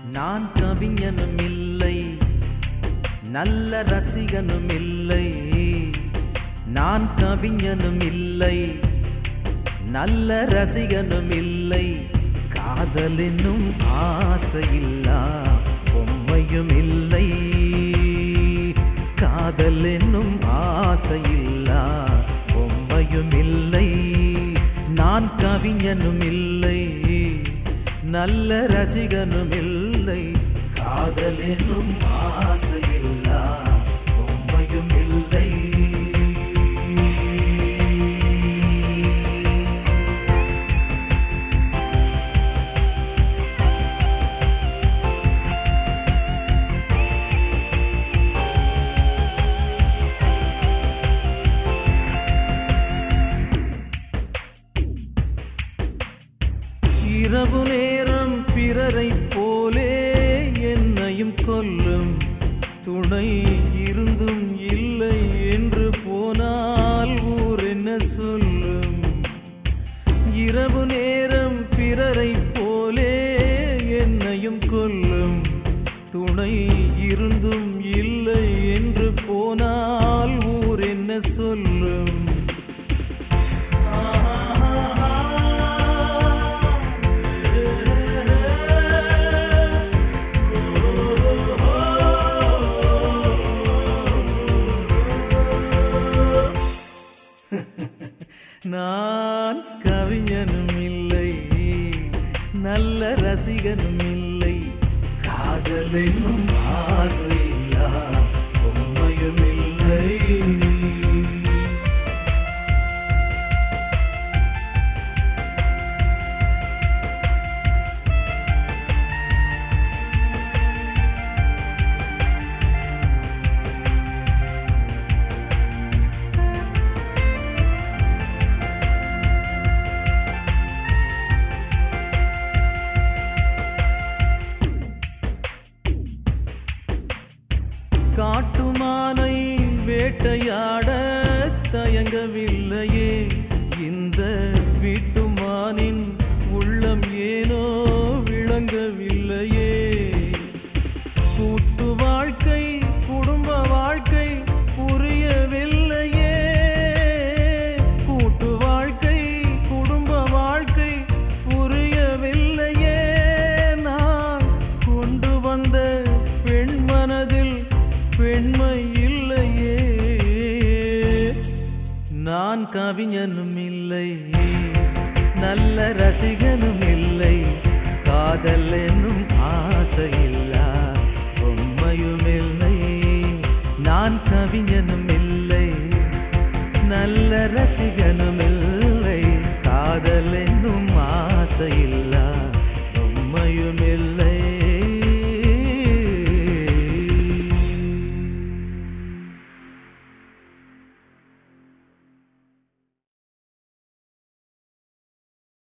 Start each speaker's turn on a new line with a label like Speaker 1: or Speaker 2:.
Speaker 1: நான் கவிஞனும் இல்லை நல்ல ரசிகனும் இல்லை நான் கவிஞனும் இல்லை நல்ல ரசிகனும் இல்லை காதல் என்னும் ஆசையில்லா பொம்மையும் இல்லை காதல் என்னும் ஆசையில்லா பொம்மையும் இல்லை நான் கவிஞனும் இல்லை நல்ல ரசிகனும் இல்லை காதல் என்னும் ஆசையில்லா பொம்மையும் இல்லை இரவு நேரம் பிறரைப் போலே என்னையும் கொல்லும் துணை இருந்தும் இல்லை என்று போனால் ஊர் என்ன சொல்லும் இரவு நேரம் பிறரைப் போலே என்னையும் கொல்லும் துணை இருந்தும் இல்லை என்று போனால் ஊர் என்ன சொல்லும் நான் கவிஞனும் இல்லை நல்ல ரசிகனும் இல்லை காதலும் ஆசையில்லா உண்மையும் இல்லை காட்டுமானை வேட்டையாட